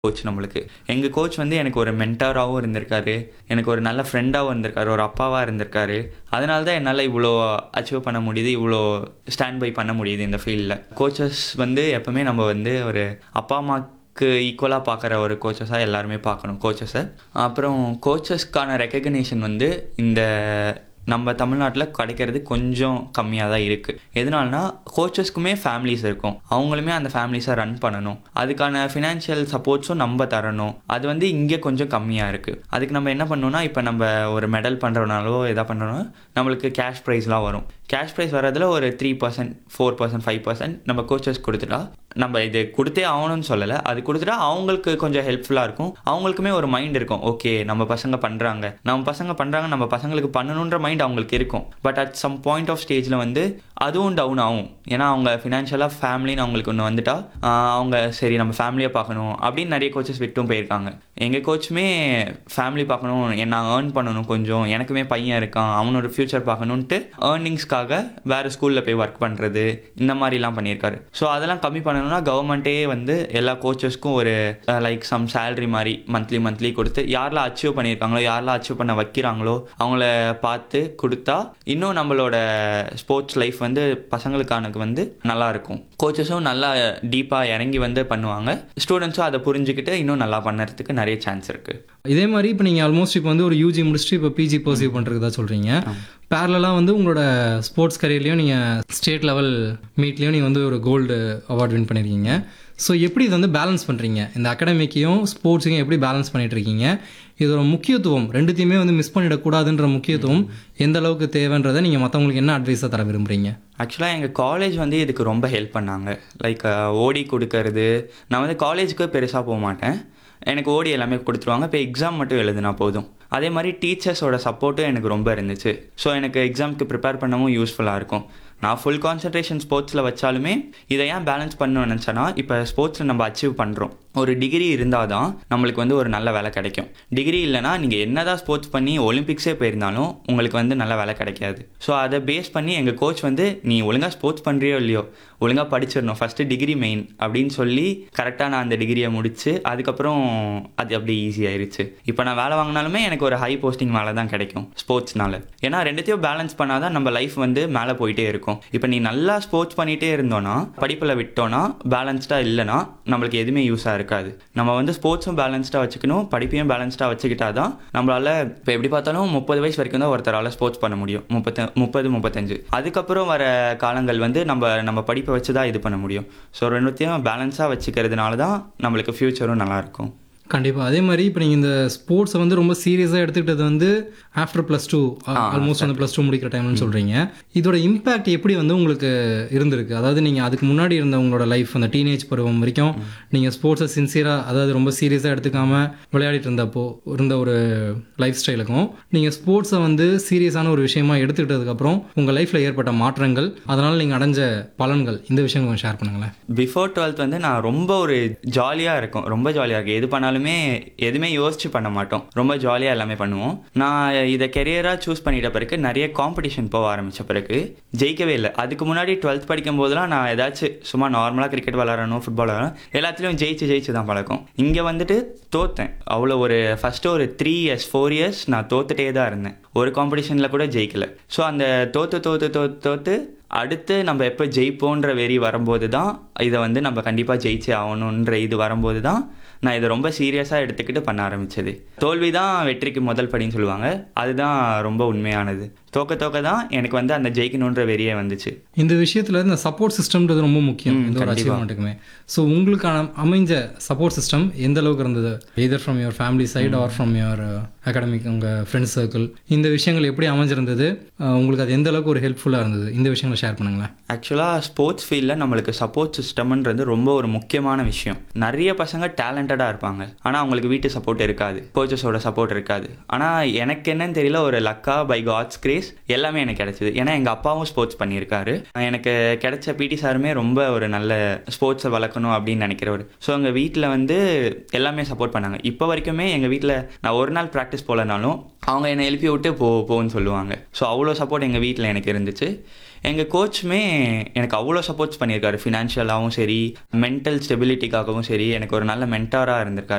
coach நம்மளுக்கு எங்கள் coach வந்து எனக்கு ஒரு மென்டாராகவும் இருந்திருக்காரு எனக்கு ஒரு நல்ல ஃப்ரெண்டாகவும் இருந்திருக்காரு ஒரு அப்பாவாக இருந்திருக்காரு அதனால தான் என்னால் இவ்வளோ அச்சீவ் பண்ண முடியுது இவ்வளோ ஸ்டாண்ட் பை பண்ண முடியுது இந்த ஃபீல்டில் கோச்சஸ் வந்து எப்பவுமே நம்ம வந்து ஒரு அப்பா அம்மாக்கு ஈக்குவலாக பார்க்குற ஒரு கோச்சஸாக எல்லாருமே பார்க்கணும் கோச்சஸை அப்புறம் கோச்சஸ்க்கான ரெக்கக்னேஷன் வந்து இந்த நம்ம தமிழ்நாட்டில் கிடைக்கிறது கொஞ்சம் கம்மியாக தான் இருக்குது எதனாலனா கோச்சஸ்க்குமே ஃபேமிலிஸ் இருக்கும் அவங்களுமே அந்த ஃபேமிலிஸை ரன் பண்ணணும் அதுக்கான ஃபினான்ஷியல் சப்போர்ட்ஸும் நம்ம தரணும் அது வந்து இங்கே கொஞ்சம் கம்மியாக இருக்குது அதுக்கு நம்ம என்ன பண்ணணும்னா இப்போ நம்ம ஒரு மெடல் பண்ணுறனாலோ எதா பண்ணுறோன்னா நம்மளுக்கு கேஷ் ப்ரைஸ்லாம் வரும் கேஷ் ப்ரைஸ் வரதுல ஒரு three percent four percent five percent நம்ம கோச்சஸ் கொடுத்துட்டா நம்ம இது கொடுத்தே ஆகணும்னு சொல்லலை அது கொடுத்துட்டா அவங்களுக்கு கொஞ்சம் ஹெல்ப்ஃபுல்லாக இருக்கும் அவங்களுக்குமே ஒரு மைண்ட் இருக்கும் ஓகே நம்ம பசங்க பண்ணுறாங்க நம்ம பசங்க பண்ணுறாங்க நம்ம பசங்களுக்கு பண்ணணுன்ற மைண்ட் அவங்களுக்கு இருக்கும் but at some point of ஸ்டேஜில் வந்து அதுவும் டவுன் ஆகும் ஏன்னா அவங்க ஃபினான்ஷியலாக ஃபேமிலின்னு அவங்களுக்கு ஒன்று வந்துட்டா ஆஹ் அவங்க சரி நம்ம ஃபேமிலியை பார்க்கணும் அப்படின்னு நிறைய கோச்சஸ் விட்டும் போயிருக்காங்க எங்கள் கோச்சுமே ஃபேமிலி பார்க்கணும் நான் ஏர்ன் பண்ணணும் கொஞ்சம் எனக்குமே பையன் இருக்கான் அவனோட ஃப்யூச்சர் பார்க்கணுன்ட்டு ஏர்னிங்ஸ்க்காக வேறு ஸ்கூலில் போய் ஒர்க் பண்ணுறது இந்த மாதிரிலாம் பண்ணியிருக்காரு ஸோ அதெல்லாம் கம்மி பண்ணணும்னா கவர்மெண்ட்டே வந்து எல்லா கோச்சஸ்க்கும் ஒரு லைக் சம் சேலரி மாதிரி மந்த்லி மந்த்லி கொடுத்து யாரெல்லாம் அச்சீவ் பண்ணியிருக்காங்களோ யாரெல்லாம் அச்சீவ் பண்ண வைக்கிறாங்களோ அவங்கள பார்த்து கொடுத்தா இன்னும் நம்மளோட ஸ்போர்ட்ஸ் லைஃப் வந்து பசங்களுக்கானக்கு வந்து நல்லா இருக்கும் கோச்சஸும் நல்லா டீப்பாக இறங்கி வந்து பண்ணுவாங்க ஸ்டூடெண்ட்ஸும் அதை புரிஞ்சுக்கிட்டு இன்னும் நல்லா பண்ணுறதுக்கு நிறைய சான்ஸ் இருக்குது இதே மாதிரி இப்போ நீங்கள் ஆல்மோஸ்ட் இப்போ வந்து ஒரு யூஜி முடிச்சுட்டு இப்போ பிஜி பர்சீவ் பண்ணுறதா சொல்கிறீங்க பேரலாக வந்து உங்களோட ஸ்போர்ட்ஸ் கரியர்லையும் நீங்கள் ஸ்டேட் லெவல் மீட்லேயும் நீங்கள் வந்து ஒரு கோல்டு அவார்ட் வின் பண்ணியிருக்கீங்க ஸோ எப்படி இதை வந்து பேலன்ஸ் பண்ணுறீங்க இந்த அகாடமிக்கையும் ஸ்போர்ட்ஸையும் எப்படி பேலன்ஸ் பண்ணிட்டு இருக்கீங்க இதோட முக்கியத்துவம் ரெண்டுத்தையுமே வந்து மிஸ் பண்ணிடக்கூடாதுன்ற முக்கியத்துவம் எந்த அளவுக்கு தேவைன்றதை நீங்கள் மற்றவங்களுக்கு என்ன அட்வைஸாக தர விரும்புகிறீங்க ஆக்சுவலாக எங்கள் காலேஜ் வந்து இதுக்கு ரொம்ப ஹெல்ப் பண்ணாங்க லைக் ஓடி கொடுக்கறது நான் வந்து காலேஜுக்கு பெருசாக போக மாட்டேன் எனக்கு ஓடி எல்லாமே கொடுத்துருவாங்க இப்போ எக்ஸாம் மட்டும் எழுதுனா போதும் அதே மாதிரி டீச்சர்ஸோட சப்போர்ட்டும் எனக்கு ரொம்ப இருந்துச்சு ஸோ எனக்கு எக்ஸாம்க்கு ப்ரிப்பேர் பண்ணவும் யூஸ்ஃபுல்லாக இருக்கும் நான் ஃபுல் கான்சன்ட்ரேஷன் ஸ்போர்ட்ஸில் வச்சாலுமே இதை ஏன் பேலன்ஸ் பண்ணணும்னு நினச்சேன்னா இப்போ ஸ்போர்ட்ஸில் நம்ம அச்சீவ் பண்ணுறோம் ஒரு டிகிரி இருந்தால் தான் நம்மளுக்கு வந்து ஒரு நல்ல வேலை கிடைக்கும் டிகிரி இல்லைனா நீங்கள் என்ன தான் ஸ்போர்ட்ஸ் பண்ணி ஒலிம்பிக்ஸே போயிருந்தாலும் உங்களுக்கு வந்து நல்ல வேலை கிடைக்காது ஸோ அதை பேஸ் பண்ணி எங்கள் கோச் வந்து நீ ஒழுங்காக ஸ்போர்ட்ஸ் பண்ணுறியோ இல்லையோ ஒழுங்காக படிச்சிடணும் ஃபஸ்ட்டு டிகிரி மெயின் அப்படின்னு சொல்லி கரெக்டாக நான் அந்த டிகிரியை முடித்து அதுக்கப்புறம் அது அப்படி ஈஸி ஆயிருச்சு இப்போ நான் வேலை வாங்கினாலுமே எனக்கு ஒரு ஹை போஸ்டிங் மேலே தான் கிடைக்கும் ஸ்போர்ட்ஸ்னால ஏன்னா ரெண்டுத்தையும் பேலன்ஸ் பண்ணாதான் நம்ம லைஃப் வந்து மேலே போயிட்டே இருக்கும் இப்போ நீ நல்லா ஸ்போர்ட்ஸ் பண்ணிகிட்டே இருந்தோன்னா படிப்பில் விட்டோன்னா பேலன்ஸ்டாக இல்லைனா நம்மளுக்கு எதுவுமே யூஸாக இருக்காது நம்ம வந்து ஸ்போர்ட்ஸும் பேலன்ஸ்டாக வச்சுக்கணும் படிப்பையும் பேலன்ஸ்டாக வச்சுக்கிட்டா தான் நம்மளால் இப்போ எப்படி பார்த்தாலும் முப்பது வயசு வரைக்கும் தான் ஒருத்தரால் ஸ்போர்ட்ஸ் பண்ண முடியும் முப்பத்த முப்பது முப்பத்தஞ்சு அதுக்கப்புறம் வர காலங்கள் வந்து நம்ம நம்ம படிப்பை வச்சு தான் இது பண்ண முடியும் ஸோ ரெண்டுத்தையும் பேலன்ஸாக வச்சுக்கிறதுனால தான் நம்மளுக்கு ஃப்யூச்சரும் நல்லாயிருக்கும் கண்டிப்பாக அதே மாதிரி இப்போ நீங்கள் இந்த ஸ்போர்ட்ஸை வந்து ரொம்ப சீரியஸாக எடுத்துக்கிட்டது வந்து ஆஃப்டர் ப்ளஸ் டூ ஆல்மோஸ்ட் வந்து ப்ளஸ் டூ முடிக்கிற டைம்னு சொல்கிறீங்க இதோட இம்பேக்ட் எப்படி வந்து உங்களுக்கு இருந்திருக்கு அதாவது நீங்கள் அதுக்கு முன்னாடி இருந்த உங்களோட லைஃப் அந்த டீனேஜ் பருவம் வரைக்கும் நீங்கள் ஸ்போர்ட்ஸை சின்சியராக அதாவது ரொம்ப சீரியஸாக எடுத்துக்காம விளையாடிட்டு இருந்தப்போ இருந்த ஒரு லைஃப் ஸ்டைலுக்கும் நீங்கள் ஸ்போர்ட்ஸை வந்து சீரியஸான ஒரு விஷயமா எடுத்துக்கிட்டதுக்கப்புறம் உங்கள் லைஃப்பில் ஏற்பட்ட மாற்றங்கள் அதனால் நீங்கள் அடைஞ்ச பலன்கள் இந்த விஷயம் கொஞ்சம் ஷேர் பண்ணுங்களேன் பிஃபோர் டுவெல்த் வந்து நான் ரொம்ப ஒரு ஜாலியாக இருக்கும் ரொம்ப ஜாலியாக இருக்கும் எது பண்ணாலுமே எதுவுமே யோசிச்சு பண்ண மாட்டோம் ரொம்ப ஜாலியாக எல்லாமே பண்ணுவோம் நான் இதை கெரியராக சூஸ் பண்ணிட்ட பிறகு நிறைய காம்படிஷன் போக ஆரம்பித்த பிறகு ஜெயிக்கவே இல்லை அதுக்கு முன்னாடி டுவெல்த் படிக்கும் போதெல்லாம் நான் ஏதாச்சும் சும்மா நார்மலாக கிரிக்கெட் விளாடணும் ஃபுட்பால் விளாடணும் எல்லாத்துலேயும் ஜெயிச்சு ஜெயிச்சு தான் பழக்கம் இங்கே வந்துட்டு தோத்தேன் அவ்வளோ ஒரு ஃபஸ்ட்டு ஒரு த்ரீ இயர்ஸ் ஃபோர் இயர்ஸ் நான் தோத்துட்டே தான் இருந்தேன் ஒரு காம்படிஷனில் கூட ஜெயிக்கல ஸோ அந்த தோத்து தோத்து தோத்து தோத்து அடுத்து நம்ம எப்போ ஜெயிப்போன்ற வெறி வரும்போது தான் இதை வந்து நம்ம கண்டிப்பாக ஜெயிச்சே ஆகணுன்ற இது வரும்போது தான் நான் இதை ரொம்ப சீரியஸாக எடுத்துக்கிட்டு பண்ண ஆரம்பிச்சது தோல்வி தான் வெற்றிக்கு முதல் படின்னு சொல்லுவாங்க அதுதான் ரொம்ப உண்மையானது தோக்க தோக்க தான் எனக்கு வந்து அந்த ஜெயிக்கணுன்ற வெறியே வந்துச்சு இந்த விஷயத்தில் இந்த சப்போர்ட் சிஸ்டம்ன்றது ரொம்ப முக்கியம் இந்த ஒரு அச்சீவ்மெண்ட்டுக்குமே ஸோ உங்களுக்கான அமைஞ்ச சப்போர்ட் சிஸ்டம் எந்த அளவுக்கு இருந்தது either from your family side or from your academic உங்கள் ஃப்ரெண்ட்ஸ் சர்க்கிள் இந்த விஷயங்கள் எப்படி அமைஞ்சிருந்தது அஹ் உங்களுக்கு அது எந்த அளவுக்கு ஒரு ஹெல்ப்ஃபுல்லாக இருந்தது இந்த விஷயங்களை ஷேர் பண்ணுங்களேன் ஆக்சுவலாக ஸ்போர்ட்ஸ் ஃபீல்டில் நம்மளுக்கு சப்போர்ட் சிஸ்டம்ன்றது ரொம்ப ஒரு முக்கியமான விஷயம் நிறைய பசங்க டேலண்டடாக இருப்பாங்க ஆனால் அவங்களுக்கு வீட்டு சப்போர்ட் இருக்காது கோச்சஸோட சப்போர்ட் இருக்காது ஆனால் எனக்கு என்னன்னு தெரியல ஒரு லக்கா பை காட்ஸ் கிரேஸ் எல்லாமே எனக்கு கிடைச்சிது ஏன்னா எங்கள் அப்பாவும் ஸ்போர்ட்ஸ் பண்ணியிருக்காரு எனக்கு கிடைச்ச பிடி சாருமே ரொம்ப ஒரு நல்ல ஸ்போர்ட்ஸை வளர்க்கணும் அப்படின்னு நினைக்கிறவர் ஸோ எங்கள் வீட்டில் வந்து எல்லாமே சப்போர்ட் பண்ணாங்க இப்போ வரைக்குமே எங்கள் வீட்டில் நான் ஒரு நாள் ப்ராக்டிஸ் போகலனாலும் அவங்க என்னை எழுப்பி விட்டு போ போன்னு சொல்லுவாங்க ஸோ அவ்வளோ சப்போர்ட் எங்கள் வீட்டில் எனக்கு இருந்துச்சு எங்கள் கோச்சுமே எனக்கு அவ்வளோ சப்போர்ட்ஸ் பண்ணியிருக்காரு ஃபினான்ஷியலாகவும் சரி மென்டல் ஸ்டெபிலிட்டிக்காகவும் சரி எனக்கு ஒரு நல்ல மென்டாராக இருந்திருக்காரு